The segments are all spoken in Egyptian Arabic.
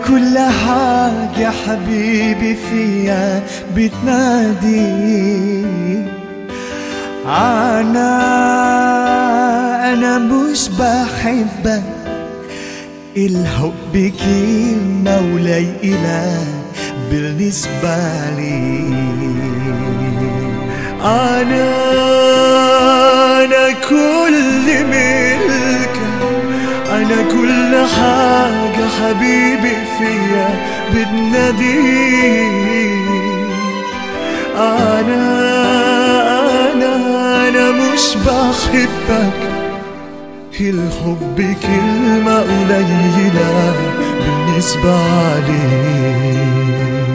كل حاجة حبيبي فيها بتنادي أنا أنا مش بحبك الحب كلمة ولا إله بالنسبة لي أنا أنا كل ملك أنا كل حاجة حبيبي فيا بتنادي أنا أنا أنا مش بحبك الحب كلمة قليلة بالنسبة عليك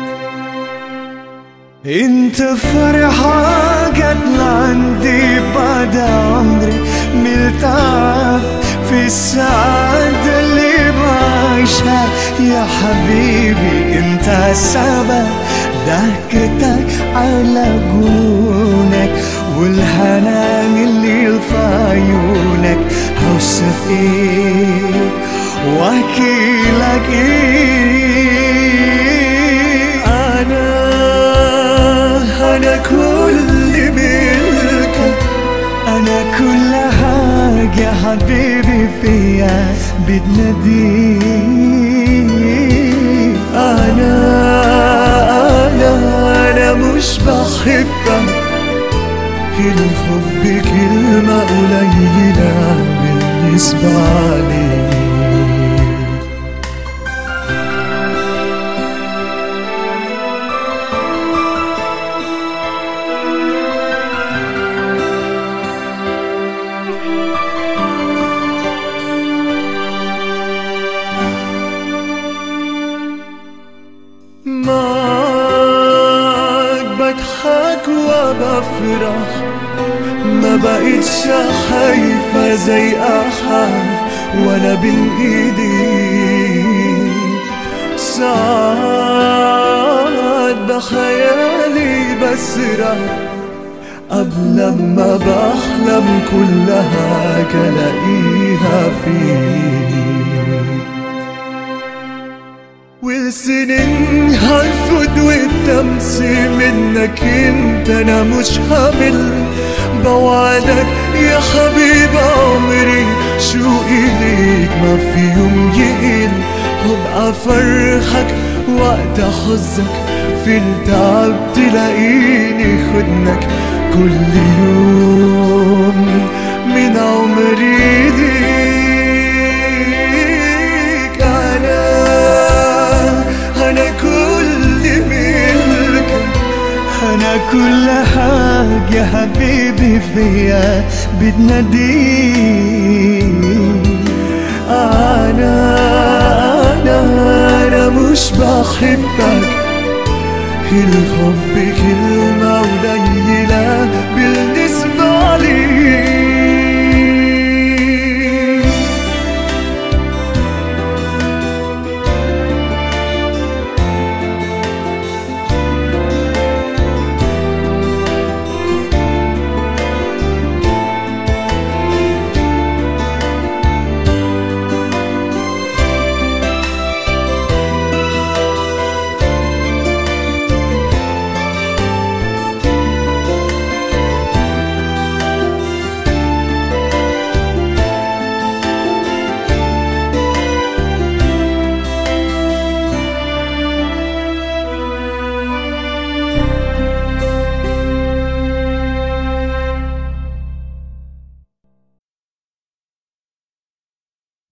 انت فرحة جت لعندي بعد عمري ملتعب في السعادة اللي بعيشها يا حبيبي انت السبب ضحكتك على جنونك والحنان اللي في عيونك هوصف ايه واحكي لك ايه انا انا كل ملكك انا كل حاجة حبيبي فيها بتنادي انا انا انا مش بحبك الحب كلمة قليلة بالنسبة عليك معاك بضحك وبفرح ما بقتش خايفة زي أخاف ولا بين إيدي ساعات بخيالي بسرح قبل ما بحلم كل حاجة ألاقيها فيك والسنين هرفض والتمس منك انت انا مش هعمل بوعدك يا حبيب عمري شوقي ليك ما في يوم يقل هبقى فرحك وقت حزنك في التعب تلاقيني خدنك كل يوم من عمري ليك انا أنا كل ملكك أنا كل حاجة حبيبي فيها بتناديك أنا أنا أنا مش بحبك الحب كلمة قليلة بالنسبة لي